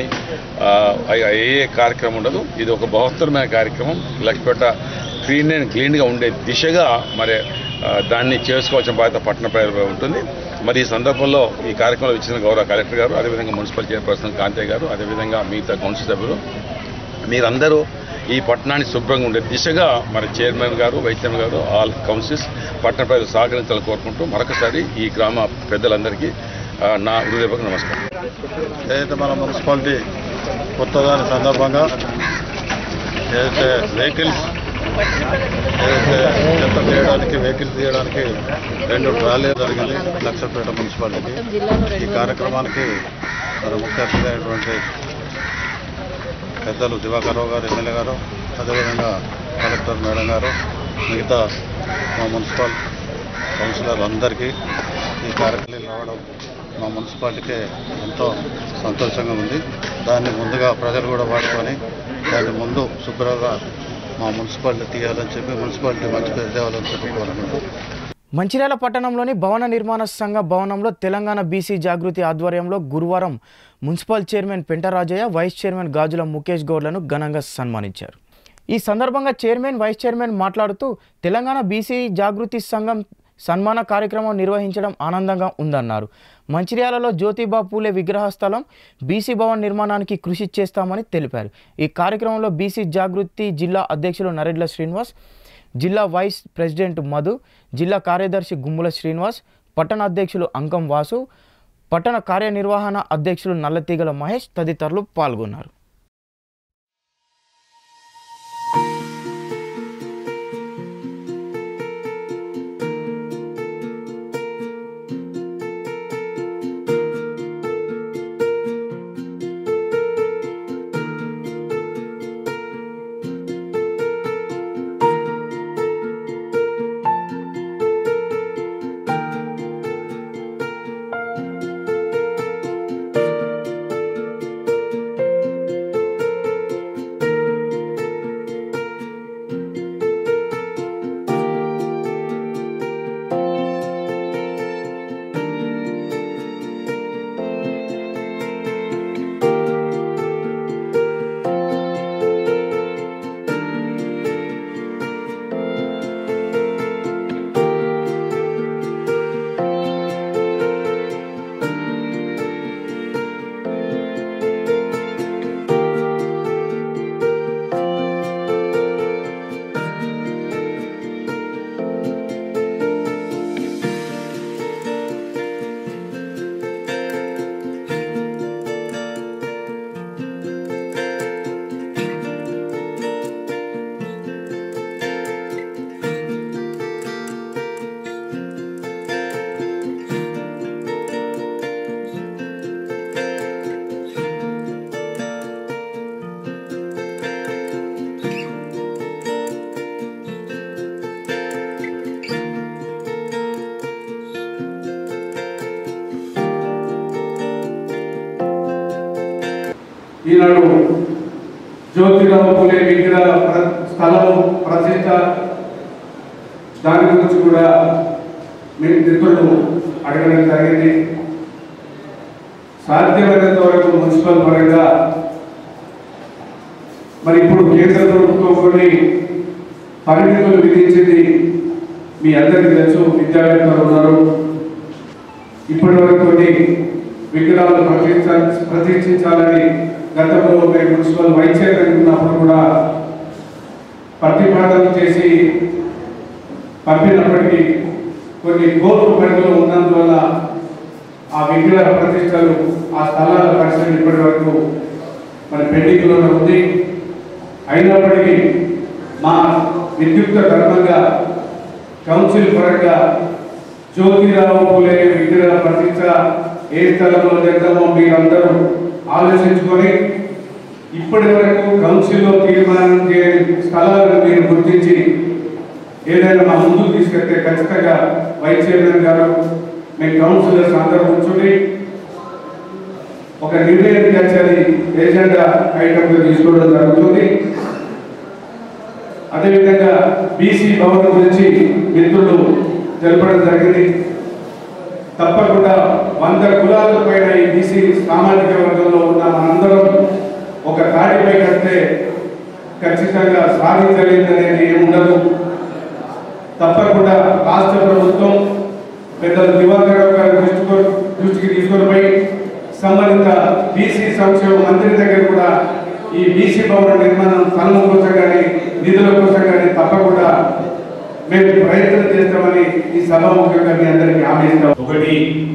ఏ ఏ కార్యక్రమం ఉండదు ఇది ఒక బహుత్తరమైన కార్యక్రమం లక్ష్మీపేట క్లీన్ అండ్ క్లీన్గా ఉండే దిశగా మరి ఆ, దాన్ని చేసుకోవాల్సిన బాధ్యత పట్టణ ప్రజలపై ఉంటుంది మరి ఈ సందర్భంలో ఈ కార్యక్రమంలో ఇచ్చిన గౌరవ కలెక్టర్ గారు అదేవిధంగా మున్సిపల్ చైర్పర్సన్ కాంతయ్య గారు అదేవిధంగా మిగతా కౌన్సిల్ సభ్యులు మీరందరూ ఈ పట్టణాన్ని శుభ్రంగా ఉండే దిశగా మరి చైర్మన్ గారు వైస్ చైర్మన్ గారు ఆల్ కౌన్సిల్స్ పట్టణ ప్రజలు సహకరించాలని కోరుకుంటూ మరొకసారి ఈ గ్రామ పెద్దలందరికీ ఆ, నా హృదయపూర్వక నమస్కారం ఏదైతే మన మున్సిపాలిటీ కొత్తదాని సందర్భంగా ఏదైతే వెహికల్స్ ఏదైతే చెత్త తీయడానికి వెహికల్స్ తీయడానికి రెండు ట్రాలీ జరిగింది లక్షపేట మున్సిపాలిటీకి ఈ కార్యక్రమానికి మరి ముఖ్య అతిథి అయినటువంటి పెద్దలు దివాకర్రావు గారు ఎమ్మెల్యే గారు అదేవిధంగా కలెక్టర్ మేడం గారు మిగతా మా మున్సిపల్ కౌన్సిలర్ అందరికీ ఈ కార్యక్రమం రావడం మా మున్సిపాలిటీకే ఎంతో సంతోషంగా ఉంది దాన్ని ముందుగా ప్రజలు కూడా వాడుకొని దాన్ని ముందు శుభ్రంగా మా మున్సిపాలిటీ తీయాలని చెప్పి మున్సిపాలిటీ మంచి పేరు తేవాలని చెప్పి కోరుకుంటున్నాం మంచిర్యాల పట్టణంలోని భవన నిర్మాణ సంఘ భవనంలో తెలంగాణ బీసీ జాగృతి ఆధ్వర్యంలో గురువారం municipal chairman Pentarajaiah vice chairman Gajula Mukesh గౌడ్లను ఘనంగా సన్మానించారు ఈ సందర్భంగా చైర్మన్ వైస్ చైర్మన్ మాట్లాడుతూ తెలంగాణ బీసీ జాగృతి సంఘం సన్మాన కార్యక్రమం నిర్వహించడం ఆనందంగా ఉందన్నారు మంచిర్యాలలో జ్యోతిబా పూలే విగ్రహ స్థలం బీసీ భవన్ నిర్మాణానికి కృషి చేస్తామని తెలిపారు ఈ కార్యక్రమంలో బీసీ జాగృతి జిల్లా అధ్యక్షులు నరెడ్ల శ్రీనివాస్ జిల్లా వైస్ ప్రెసిడెంట్ మధు జిల్లా కార్యదర్శి గుమ్ముల శ్రీనివాస్ పట్టణ అధ్యక్షులు అంకం వాసు పట్టణ కార్యనిర్వహణ అధ్యక్షులు నల్లతీగల మహేష్ తదితరులు పాల్గొన్నారు ఈనాడు జ్యోతిరావు పూలే విగ్రహ ప్ర- స్థలము ప్రతిష్ట దాని గురించి కూడా మీ మిత్రులు అడగడం జరిగింది సాధ్యమైనంత వరకు మున్సిపల్ పరంగా మరి ఇప్పుడు కేంద్ర ప్రభుత్వం కొన్ని పరిమితులు విధించింది మీ అందరికీ తెలుసు విద్యావేత్తలు ఉన్నారు ఇప్పటి వరకు కొన్ని విగ్రహాలు ప్రతిష్ట ప్రతిష్ఠించాలని గతంలో మేము మున్సిపల్ వైస్ చైర్మన్ ఉన్నప్పుడు కూడా ప్రతిపాదనలు చేసి పంపినప్పటికీ కొన్ని కోర్టు పరిధిలో ఉన్నందువల్ల ఆ విగ్రహ ప్రతిష్టలు ఆ స్థలాల పరిస్థితి ఇప్పటి వరకు మరి పెండింగ్లోనే ఉంది అయినప్పటికీ మా విద్యుక్త ధర్మంగా కౌన్సిల్ పరంగా జ్యోతిరావు పూలే విగ్రహ ప్రతిష్ట ఏ స్థలంలో చేద్దామో మీరందరూ ఆలోచించుకొని ఇప్పటి వరకు కౌన్సిల్లో తీర్మానం చేయని స్థలాలను మీరు గుర్తించి ఏదైనా మా ముందుకు తీసుకెళ్తే ఖచ్చితంగా వైస్ చైర్మన్ గారు మీ కౌన్సిలర్స్ అందరూ కూర్చొని ఒక నిర్ణయం చేసేది ఏజెండా ఐటమ్గా తీసుకోవడం జరుగుతుంది అదేవిధంగా బీసీ భవన్ గురించి మిత్రులు తెలపడం జరిగింది తప్పకుండా వంద కులాల పైన ఈ బీసీ సామాజిక వర్గంలో ఉన్న మనందరం ఒక తాటిపై కడితే ఖచ్చితంగా సాధించలేదనేది ఏమి ఉండదు తప్పకుండా రాష్ట్ర ప్రభుత్వం పెద్దలు దివాకర్ రావు గారి దృష్టికి దృష్టికి తీసుకొని పోయి సంబంధిత బీసీ సంక్షేమ మంత్రి దగ్గర కూడా ఈ బీసీ భవన నిర్మాణం స్థలం కోసం కానీ నిధుల కోసం కానీ తప్పకుండా మేము ప్రయత్నం చేస్తామని ఈ సభాముఖంగా మీ అందరికీ హామీ ఇస్తాం ఒకటి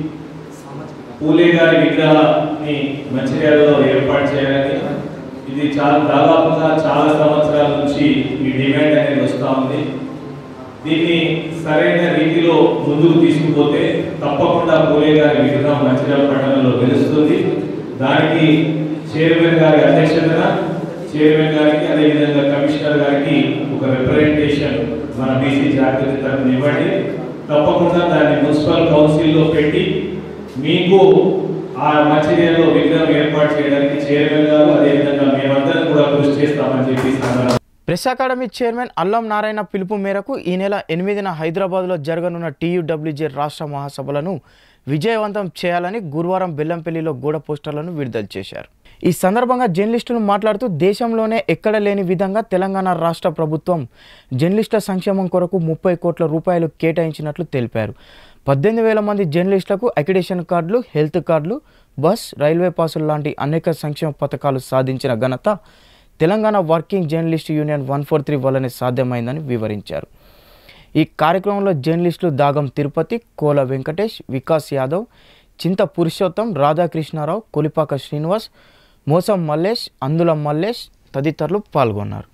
పూలే గారి విగ్రహాన్ని మంచిర్యాలలో ఏర్పాటు చేయాలని ఇది చాలా దాదాపుగా చాలా సంవత్సరాల నుంచి ఈ డిమాండ్ అనేది వస్తూ ఉంది దీన్ని సరైన రీతిలో ముందుకు తీసుకుపోతే తప్పకుండా పూలే గారి విగ్రహం మంచిర్యాల పట్టణంలో వెలుస్తుంది దానికి చైర్మన్ గారి అధ్యక్షతన చైర్మన్ గారికి అదేవిధంగా కమిషనర్ గారికి ఒక రిప్రజెంటేషన్ మన బీసీ జాతీయ తరఫున ఇవ్వండి తప్పకుండా దాన్ని మున్సిపల్ కౌన్సిల్లో పెట్టి మీకు ఆ మంచిర్యాలలో విగ్రహం ఏర్పాటు చేయడానికి చైర్మన్ గారు అదేవిధంగా మేమందరం కూడా కృషి చేస్తామని చెప్పి ఈ సందర్భంగా ప్రెస్ అకాడమీ చైర్మన్ అల్లం నారాయణ పిలుపు మేరకు ఈ నెల ఎనిమిదిన హైదరాబాద్లో జరగనున్న టీయూడబ్ల్యూజే రాష్ట్ర మహాసభలను విజయవంతం చేయాలని గురువారం బెల్లంపల్లిలో గోడ పోస్టర్లను విడుదల చేశారు ఈ సందర్భంగా జర్నలిస్టులు మాట్లాడుతూ దేశంలోనే ఎక్కడ లేని విధంగా తెలంగాణ రాష్ట్ర ప్రభుత్వం జర్నలిస్టుల సంక్షేమం కొరకు ముప్పై కోట్ల రూపాయలు కేటాయించినట్లు తెలిపారు పద్దెనిమిది వేల మంది జర్నలిస్టులకు అక్రిడేషన్ కార్డులు హెల్త్ కార్డులు బస్ రైల్వే పాసులు లాంటి అనేక సంక్షేమ పథకాలు సాధించిన ఘనత Telangana working journalist union one four three వల్లనే సాధ్యమైందని వివరించారు ఈ కార్యక్రమంలో జర్నలిస్టులు దాగం తిరుపతి కోల వెంకటేష్ వికాస్ యాదవ్ చింత పురుషోత్తం రాధాకృష్ణారావు కొలిపాక శ్రీనివాస్ మోసం మల్లేష్ అందుల మల్లేష్ తదితరులు పాల్గొన్నారు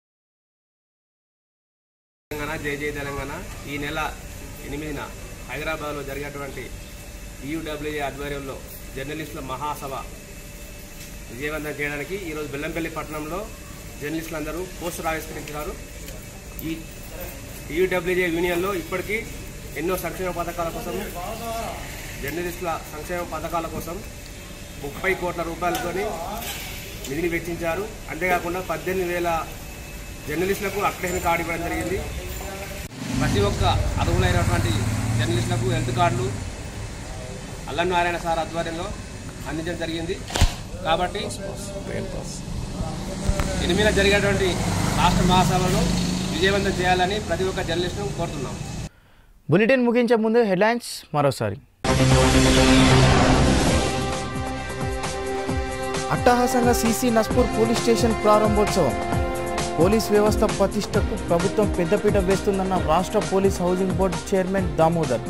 తెలంగాణ జై జై తెలంగాణ ఈ నెల ఎనిమిదిన హైదరాబాద్లో జరిగేటువంటి ఈయూడబ్ల్యూఏ ఆధ్వర్యంలో జర్నలిస్టుల మహాసభ విజయవంతం చేయడానికి ఈరోజు బెల్లంపల్లి పట్టణంలో జర్నలిస్టులు అందరూ పోస్టర్ ఆవిష్కరించారు ఈ ఈయూడబ్ల్యూజే యూనియన్లో ఇప్పటికీ ఎన్నో సంక్షేమ పథకాల కోసం జర్నలిస్టుల సంక్షేమ పథకాల కోసం ముప్పై కోట్ల రూపాయలతోని నిధిని వెచ్చించారు అంతేకాకుండా పద్దెనిమిది వేల జర్నలిస్టులకు అక్రిడేషన్ కార్డు ఇవ్వడం జరిగింది ప్రతి ఒక్క అర్హులైనటువంటి జర్నలిస్టులకు హెల్త్ కార్డులు అల్లం నారాయణ సార్ ఆధ్వర్యంలో అందించడం జరిగింది కాబట్టి ఎనిమిదిన జరిగేటువంటి రాష్ట్ర మహాసభలో విజయవంతం చేయాలని ప్రతి ఒక్క జర్నలిస్టును కోరుతున్నాం బులెటిన్ ముగించే ముందు హెడ్లైన్స్ మరోసారి అట్టహాసంగా సీసీ నస్పూర్ పోలీస్ స్టేషన్ ప్రారంభోత్సవం పోలీస్ వ్యవస్థ ప్రతిష్టకు ప్రభుత్వం పెద్దపీట వేస్తుందన్న రాష్ట్ర police housing board chairman Damodar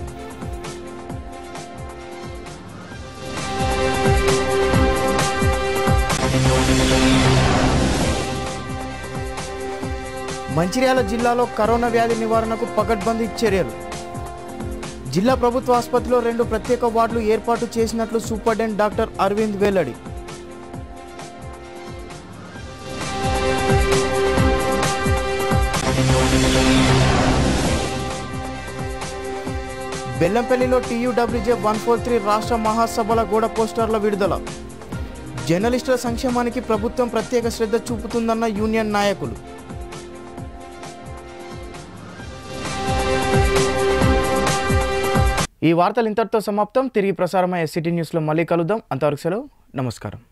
Mancherial జిల్లాలో కరోనా వ్యాధి నివారణకు పకడ్బందీ చర్యలు జిల్లా ప్రభుత్వ ఆసుపత్రిలో రెండు ప్రత్యేక వార్డులు ఏర్పాటు చేసినట్లు సూపరింటెండెంట్ డాక్టర్ అరవింద్ వెల్లడి బెల్లంపల్లిలో టీయూడబ్ల్యూజే వన్ ఫోర్ త్రీ రాష్ట్ర మహాసభల గోడ పోస్టర్ల విడుదల జర్నలిస్టుల సంక్షేమానికి ప్రభుత్వం ప్రత్యేక శ్రద్ధ చూపుతుందన్న యూనియన్ నాయకులు ఈ వార్తలు ఇంతటితో సమాప్తం తిరిగి ప్రసారమయ్యే సిటీ న్యూస్లో మళ్ళీ కలుద్దాం అంతవరకు సెలవు నమస్కారం